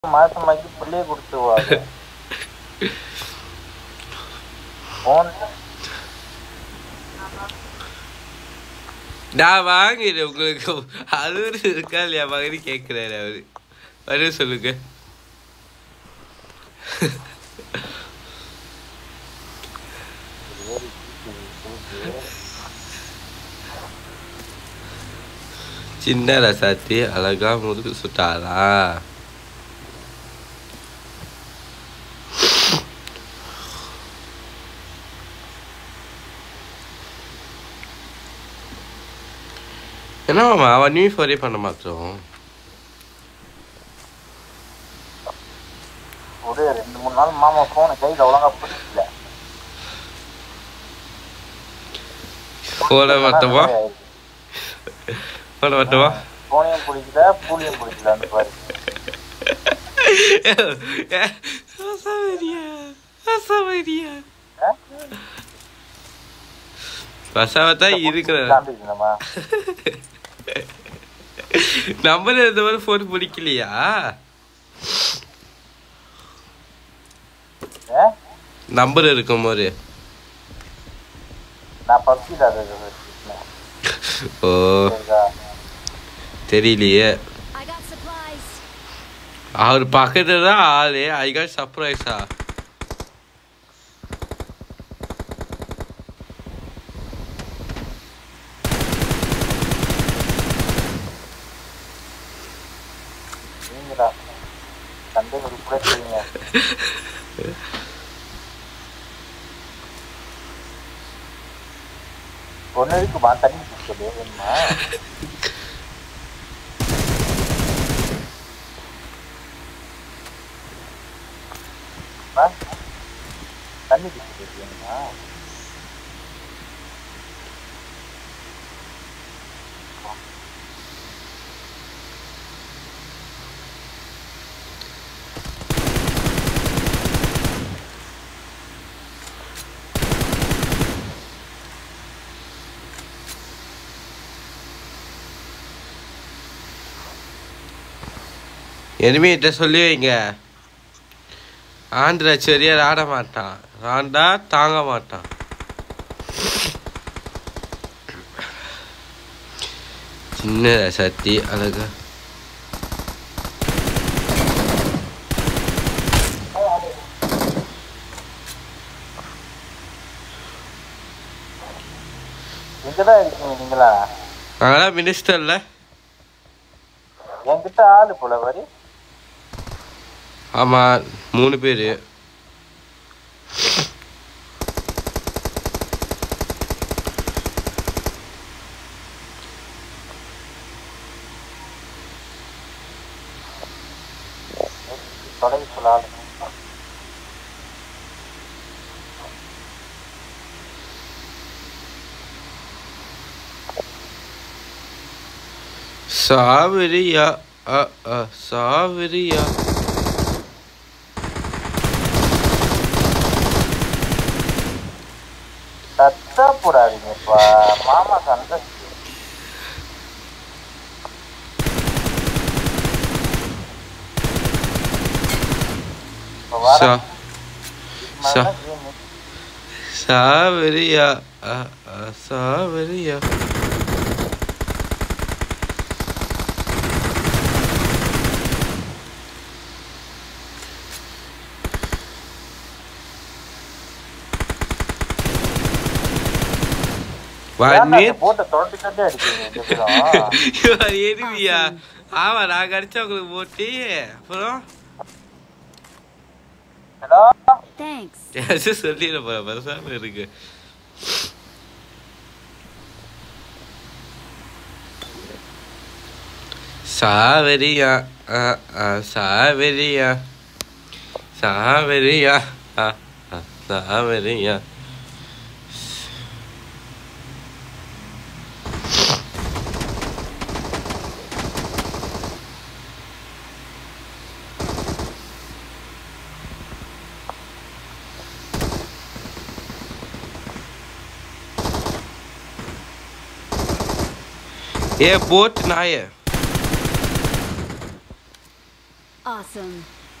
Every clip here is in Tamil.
மாசமாக்கி பிள்ளைய கொடுத்துருவாங்க போன் நான் வாங்கிடுறேன் உங்களுக்கு அது ஒரு இருக்கா இல்லையா மகனி கேட்குறாரு அவரு வர சொல்லுங்க சின்ன ரசாத்தி அழகா முதுகு சுட்டாரா என்ன மாமா அவன் நியூ ஃபோரே பண்ண மாட்டோம் ஒரு ரெண்டு மூணு நாள் மாமா போனை கையில ஒழுங்கா பிடிக்கல போட மாட்டோமா போட மாட்டோமா போனையும் பிடிக்கல பூலியும் பிடிக்கல அந்த பாரு ரசவரியா ரசவரியா ஆ? ரசாவத்தா இருக்கிற காமிக்கணுமா? நம்பர் இந்த மாதிரி ஃபோன் பிடிக்கலையா ஆ? நம்பர் இருக்கும் போது நான் பப்ஜில அதை வச்சிருக்கேன். ஓ சரிதா? தெரியலையே I got supplies. அவர் பக்கத்துல தான் ஆளு ஐ காட் சர்ப்ரைஸா நீங்கடா. சண்டை உருப்படியா செய்யுங்க. ஒண்ணு இருக்குமா தண்ணி குடிச்சது வேணுமா ஆ? தண்ணி குடிச்சது வேணுமா எனிமிகிட்ட சொல்லி வைங்க ஆந்திரா சரியா ஆட மாட்டான் ஆண்டா தாங்க மாட்டான் சின்ன சத்தி அழகா எங்கதான் இருக்கீங்க நீங்களா நாங்களாம் மினிஸ்டர்ல என்கிட்ட ஆளு போல வரி ஆமா மூணு பேர் தொடங்கி சொல்ல ஆளு சாவரியா அ அ சாவரியா சத்தா போடாதீங்கப்பா மாமா சண்டை இப்ப வர சா இதுக்கு சா மேல game இருக்கு. சாவரியா அ அ சாவரியா ஏன்டா வா இந்த போட்டை தொரட்டி தொரட்டி அடிக்கிறீங்க ரெண்டு பேரும்? இவர் எருவியா ஆமா நான் கடிச்சா உங்களுக்கு போட்டி அப்புறம் ஹலோ Thanks. ஏதாச்சும் சொல்லிட போற பெருசாம இருக்கு சாவரியா அ, அ, சாவரியா சாவரியா அ, அ, சாவரியா ஏ போட்டு நாய Awesome. Awesome.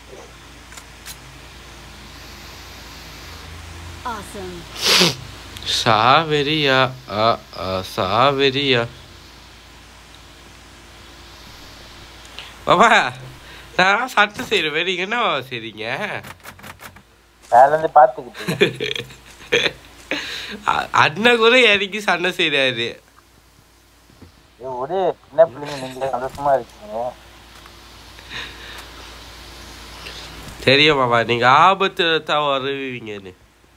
Awesome. சாவெரியா ஆ ஆ சாவெரியா பாபா நான் சட்டை செய்கிறேன் நீங்க என்ன பாபா செய்றீங்க மேல இருந்து பாத்துக்கிட்டு அ- அண்ணன் கூட இறங்கி சண்டை செய்றாரு ஏய், ஒரு சின்ன பிள்ளைங்க நீங்க சந்தோஷமா இருக்கீங்க தெரியும் பாபா நீங்க ஆபத்துல தான் வருவீங்கன்னு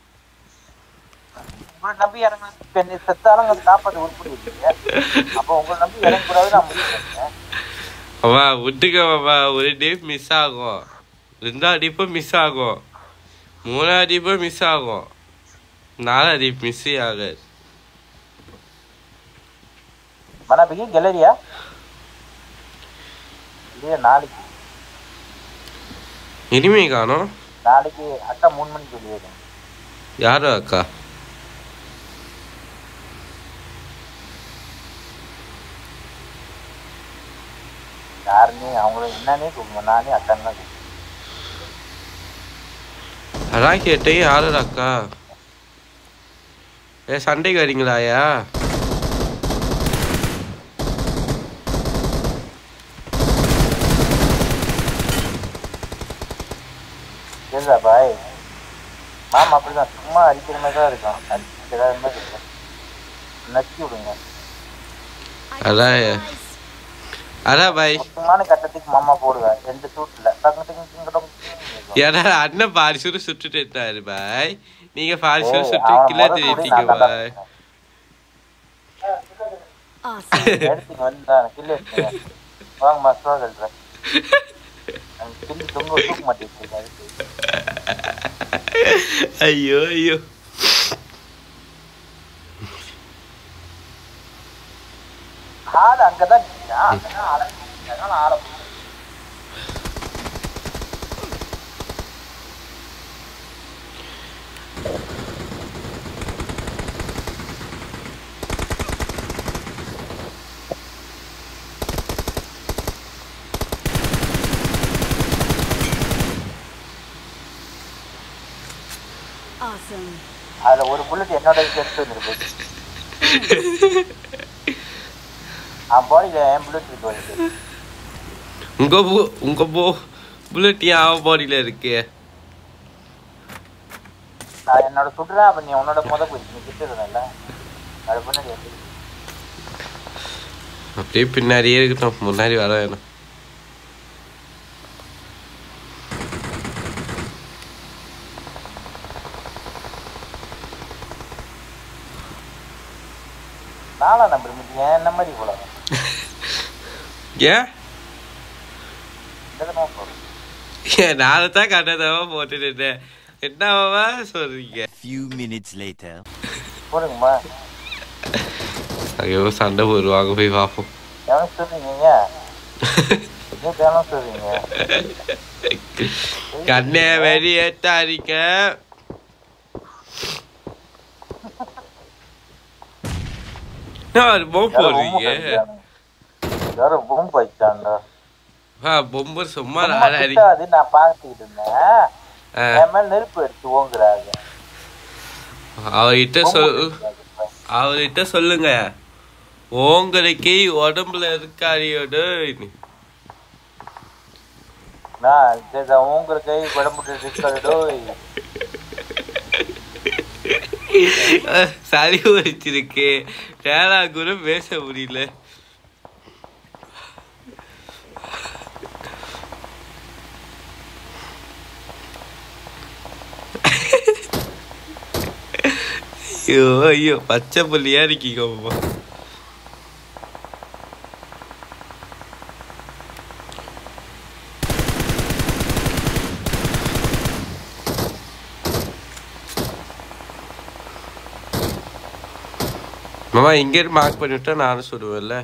உங்களை நம்பி இறங்க இப்ப என்னை செத்தாலும் அதை காப்பாற்ற உருப்படி இருக்கீங்க அப்ப உங்களை நம்பி இறங்கக்கூடாது நான் முடிவு பண்ணேன் பாபா விட்டுக்க பாபா ஒரு டீப் மிஸ் ஆகும் ரெண்டாவது டீப்பும் மிஸ் ஆகும் மூணாவது டீப்பும் மிஸ் ஆகும் நாலாவது டீப் மிஸ் ஆகாது மனபிக்கு கேலரியா இல்லையா நாளைக்கு இனிமே காணோம் நாளைக்கு அக்கா மூணு மணிக்கு வெளியேறும் யாரோ அக்கா யாருன்னு அவங்கள என்னன்னே கூப்பிடுங்க நானே அக்கான்னு தான் கூப்பிடுவேன். அதான் கேட்டேன் யாரோ அக்கா ஏ சண்டைக்கு வரீங்களாயா சரிதா பாய் மாமா அப்படிதான் சும்மா அடிக்கிற மாதிரி தான் இருக்கும் அடிக்கிற மாதிரி இருக்கும் நச்சு விடுங்க I got அதான் supplies. அதான் பாய் மொத்தமான கட்டத்துக்கு மாமா போடுவேன் ரெண்டு சூட்ல டக்கு ஏன்னா அண்ணன் பாரி சுடு சுட்டுட்டு இருந்தாரு பாய் நீங்க பாரி சுடு சுட்டு கிலோ திருட்டீங்க பாய் Awesome. எடுத்துங்க வந்து கில்லு எடுத்துங்க வாங்க மாஸ்டர் கழுறேன் கில்லு தொங்க தூக்க மாட்டேங்குது ஐயோ ஐயோ ஆள் அங்கதான் நிக்கிறான். அங்கதான் அடங்கி நிக்கிறான். ஆளை பிடிச்சு. Awesome. அதுல ஒரு புல்லட் என்னோட எடுத்து வந்துருக்கு அவன் பாடியில என் புல்லட் இருக்கு வருது உங்க போ உங்க போ புல்லட் ஏன் அவன் பாடியில இருக்கு நான் என்னோட சுடுறேன் அப்ப நீ உன்னோட முத போயிடுச்சு நீ கிட்ட இருந்தல அது பின்னாடி வந்து அப்படியே பின்னாடியே இருக்கட்டும் முன்னாடி வர வேணாம் நாளா நம்பர் மீட்டிங் என்ன மாதிரி போல ஏன் என்னதுமா போதும் ஏன் நாளை தான் கண்டதவா போட்டுட்டு இருந்தேன் என்னவா சொல்றீங்க Few minutes later. போடுங்கம்மா ஐயோ சண்டை போடுவாங்க போய் பார்ப்போம் எவனும் சொல்றீங்க என்ன தேவனும் சொல்றீங்க கண்ணே வெளியேத்தாதீங்க நான் பொம்மை போடுறீங்க யாரும் பூம்பு வச்சாண்டா ஆ பொம்மை சும்மா சும்மா நாளை அடி கிட்டாது நான் பார்த்துக்கிட்டு இருந்தேன் ஆ, என் மேல நெருப்பு எடுத்து ஓங்குறாங்க அவர்கிட்ட சொல் அவர்கிட்ட சொல்லுங்க உங்களுக்கு உடம்புல இருக்காரியோட நான் சரி உங்க கை உடம்புட்டு இருக்காடோ சளி வச்சிருக்கு வேளா கூட பேச முடியல ஐயோ ஐயோ பச்சை புள்ளியா இருக்கீங்க அம்மா மாமா இங்கே மார்க் பண்ணிவிட்டா நானும் சுடுவேன்ல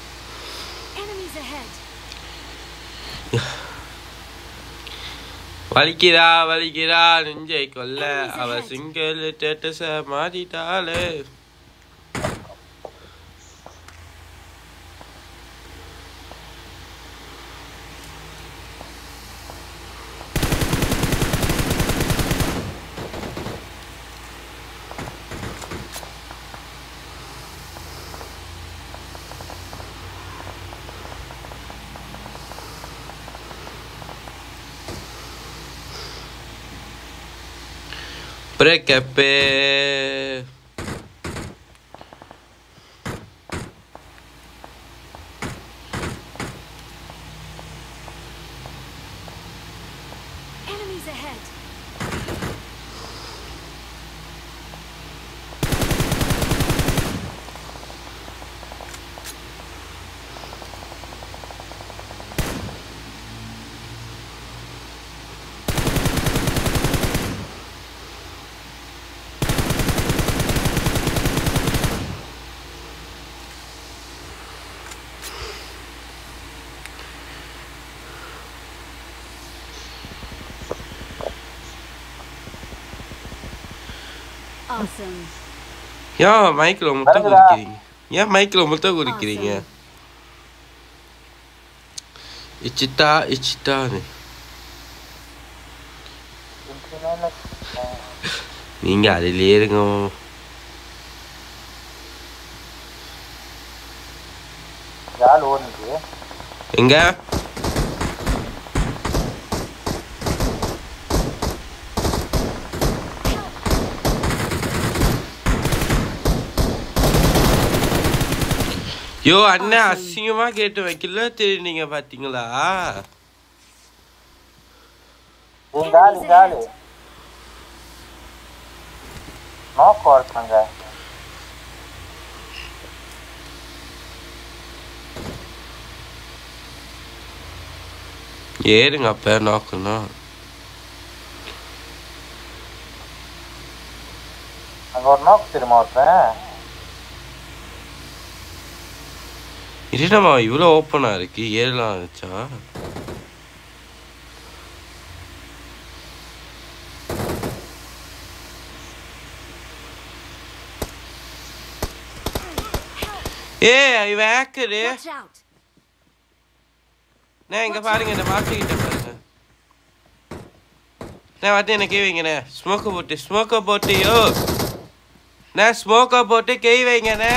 Enemies ahead. வலிக்கிறா வலிக்கிறா நெஞ்சை கொல்ல அவ சிங்கிள் டேட்டஸ மாட்டிட்டாளே பிரேக்கப்பே Enemies ahead. Awesome. ஏன் மைக்கில் முட்டை வருகுதா? குடிக்கிறீங்க ஏன் மைக்கில் முட்டை குடிக்கிறீங்க இச்சிட்டா இச்சிட்டான்னு நீங்க அதிலே இருங்க யாழ் ஓடுது எங்க யோ அண்ணன் அசிங்கமா கேட்டு வைக்கல தெரியுங்க பாத்தீங்களா இந்த ஆள் இந்த ஆளு நோக்கம் இருக்காங்க ஏறுங்க அப்ப நோக்கணும் அங்க ஒரு நோக்கு தெரியுமா ஒருத்தன் என்னம்மா இவ்வளோ ஓப்பனா இருக்கு ஏறலாம் வச்சா ஏ இவன் ஹேக்கரு Watch out. நான் இங்க பாருங்க இந்த மாட்டிக்கிட்ட பாருங்க நான் வந்து என்ன கை வைங்கண்ணே ஸ்மோக்கை போட்டு ஸ்மோக்கை போட்டு யோ நான் ஸ்மோக்கை போட்டு கை வைங்கண்ணே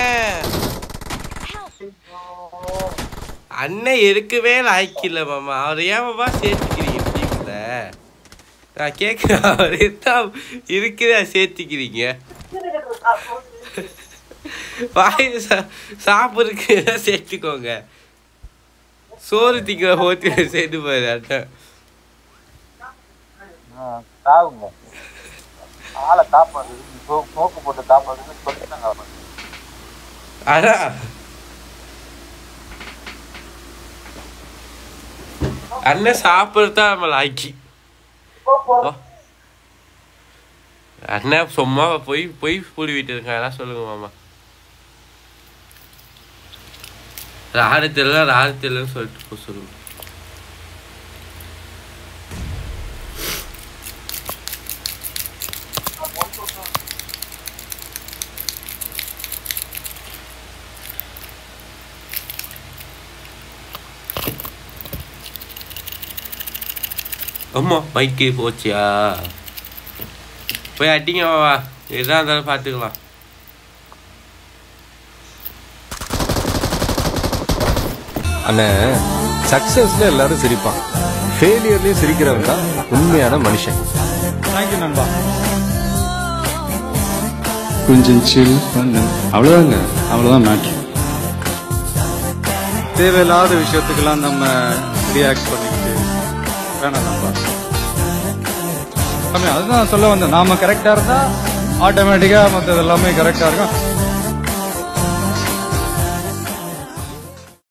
அண்ணன் இருக்கவே லாய்க்கில்ல மாமா அவர் ஏன் மாமா சேர்த்துக்கிறீங்க டீம்ல நான் கேட்குறேன் அவர் தான் இருக்குதா சேர்த்துக்கிறீங்க வாய் சா- சாப்பிட்றதுக்கு ஏதாவது சேர்த்துக்கோங்க சோறு திங்கிற ஹோத்தி சேர்த்து போயிரு அண்ணன் ம், சாவுங்க ஆளை காப்பாடு நோக்கு போட்டு காப்பாடுன்னு சொல்லிட்டாங்க அவங்க. அடா அண்ணன் சாப்பிட்றது தான் நம்ம லாய்க்கி ஓ. அண்ணன் சும்மா போய் போய் புழுவிட்டு இருக்கான் எல்லாம் சொல்லுங்க மாமா ராடத்தில் ராடத்தில் சொல்லிட்டு போ சொல்லுங்க அம்மா மைக்கு போச்சியா போய் அடிங்க வா எதா இருந்தாலும் பார்த்துக்கலாம் அண்ணே சக்சஸ்ல எல்லாரும் சிரிப்பான் ஃபெயிலியர்லயும் சிரிக்கிறவன் தான் உண்மையான மனுஷன் தேங்க்யூ நண்பா கொஞ்சம் சில் பண்ணு அவ்வளோதாங்க அவ்வளோதான் மேட்ரு தேவையில்லாத விஷயத்துக்கெல்லாம் நம்ம ரியாக்ட் பண்ணிக்கிட்டு வேணாம் நண்பா ஆமாம் அதுதான் சொல்ல வந்தேன் நாம கரெக்டாக இருந்தால் ஆட்டோமேட்டிக்காக மற்றது எல்லாமே கரெக்டாக இருக்கும்